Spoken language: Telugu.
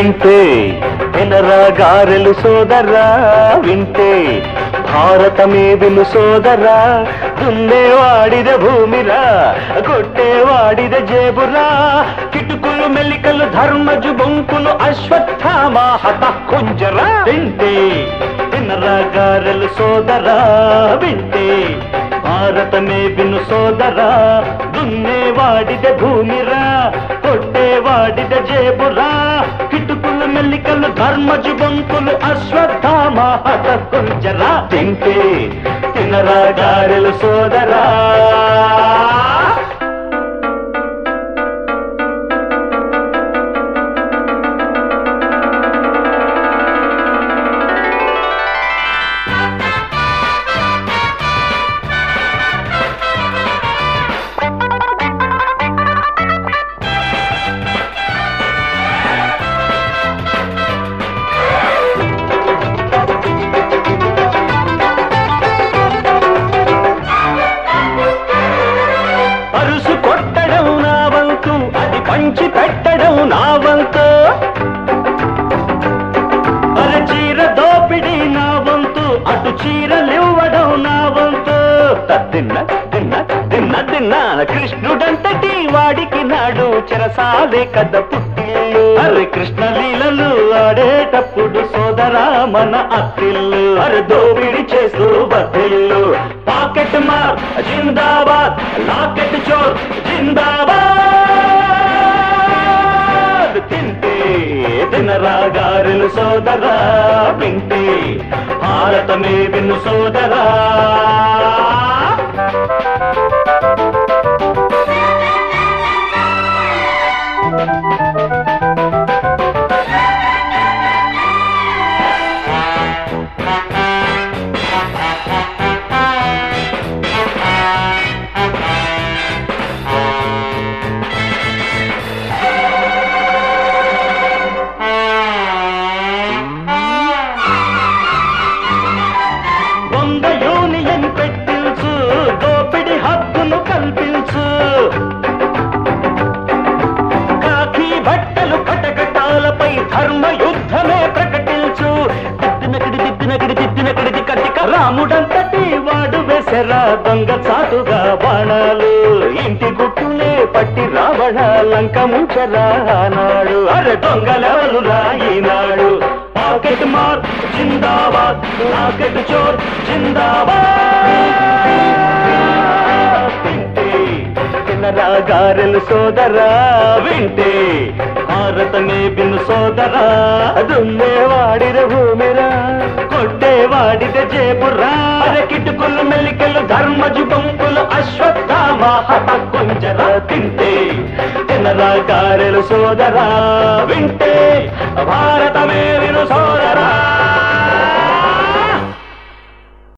తింటే తినరా గారెలు సోదరా వింటే భారతమే విను సోదరా దున్నేవాడిద భూమిరా కొట్టేవాడిద జేబురా కిటుకులు మెలికలు ధర్మజు బొంకులు అశ్వత్థామ హత కుంజరా తింటే తినరా గారెలు సోదరా వింటే భారతమే విను సోదరా దున్నేవాడిద భూమిరా కొట్టేవాడిద జేబురా కిటుకులు మెల్లికలు ధర్మజు బొంకులు అశ్వత్థామ హత కుంజరా తింటే తినరా గారెలు సోదరా అరుసు కొట్టడం నా వంతు అది పంచి పెట్టడం నా వంతు అర చీర దోపిడి నా వంతు అటు చీరలివ్వడం నా వంతు తిన్న తిన్న తిన్న తిన్న కృష్ణుడంతటి వాడికి నాడు చెరసాలే కథ పుట్టిల్లు అరే కృష్ణ లీలలు ఆడేటప్పుడు సోదరా మన అత్తిల్లు అరే దోపిడి చేస్తూ బతిల్లు పాకెట్ మార్ జిందాబాద్ లాకెట్ చోర్ జిందాబాద్ తింటే తినరా గారెలు సోదరా వింటే భారతమే విను సోదరా వంద యూనియన్ పెట్టించు దోపిడి హక్కును కల్పించు కాకి బట్టలు కటకటాలపై ధర్మ యుద్ధమే ప్రకటించు తిత్తినకిడి తిత్తినకిడి తిత్తినకిడి కటిక రాముడంతటి వాడు వేసెరా దొంగ చాటుగా బాణాలు ఇంటి గుట్టునే పట్టి రావణ లంక ముంచరా నాడు అరే దొంగలెవరు ఈనాడు పాకెట్ మార్ జిందాబాద్ పాకెట్ చోర్ జిందాబాద్ తింటే తినరా గారెలు సోదరా వింటే భారతమే బిను సోదరా దున్నే వాడిద భూమిరా కొట్టే వాడిద జేబురా కిటుకులు మెలికలు ధర్మజు పంపులు అశ్వత్థామ హత కుంజరా తింటే తినరా గారెలు సోదరా